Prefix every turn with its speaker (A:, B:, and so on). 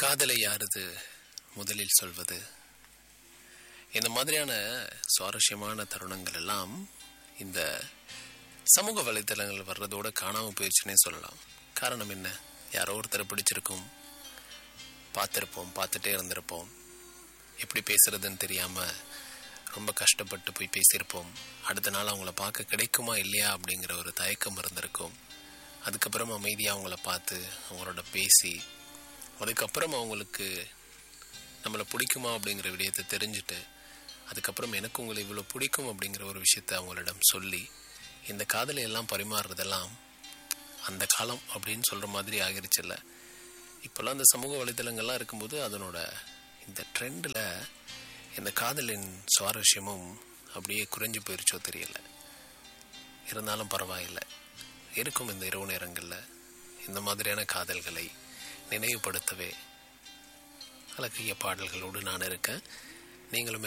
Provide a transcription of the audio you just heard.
A: காதலை யாரது முதலில் சொல்வது இந்த மாதிரியான சுவாரஸ்யமான தருணங்கள் எல்லாம் இந்த சமூக வலைத்தளங்கள் வர்றதோட காணாமல் போயிடுச்சுன்னே சொல்லலாம் காரணம் என்ன யாரோ ஒருத்தரை பிடிச்சிருக்கும் பார்த்துருப்போம் பார்த்துட்டே இருந்திருப்போம் எப்படி பேசுறதுன்னு தெரியாம ரொம்ப கஷ்டப்பட்டு போய் பேசியிருப்போம் அடுத்த நாள் அவங்கள பார்க்க கிடைக்குமா இல்லையா அப்படிங்கிற ஒரு தயக்கம் இருந்திருக்கும் அதுக்கப்புறம் அமைதியாக அவங்கள பார்த்து அவங்களோட பேசி அதுக்கப்புறம் அவங்களுக்கு நம்மளை பிடிக்குமா அப்படிங்கிற விடயத்தை தெரிஞ்சுட்டு அதுக்கப்புறம் எனக்கு உங்களை இவ்வளோ பிடிக்கும் அப்படிங்கிற ஒரு விஷயத்தை அவங்களிடம் சொல்லி இந்த காதலை எல்லாம் பரிமாறுறதெல்லாம் அந்த காலம் அப்படின்னு சொல்கிற மாதிரி ஆகிருச்சுல்ல இப்போல்லாம் அந்த சமூக வலைதளங்கள்லாம் இருக்கும்போது அதனோட இந்த ட்ரெண்டில் இந்த காதலின் சுவாரஸ்யமும் அப்படியே குறைஞ்சு போயிருச்சோ தெரியல இருந்தாலும் பரவாயில்லை இருக்கும் இந்த இரவு நேரங்களில் இந்த மாதிரியான காதல்களை நினைவுபடுத்தவே அழகிய பாடல்களோடு நான் இருக்கேன் நீங்களும்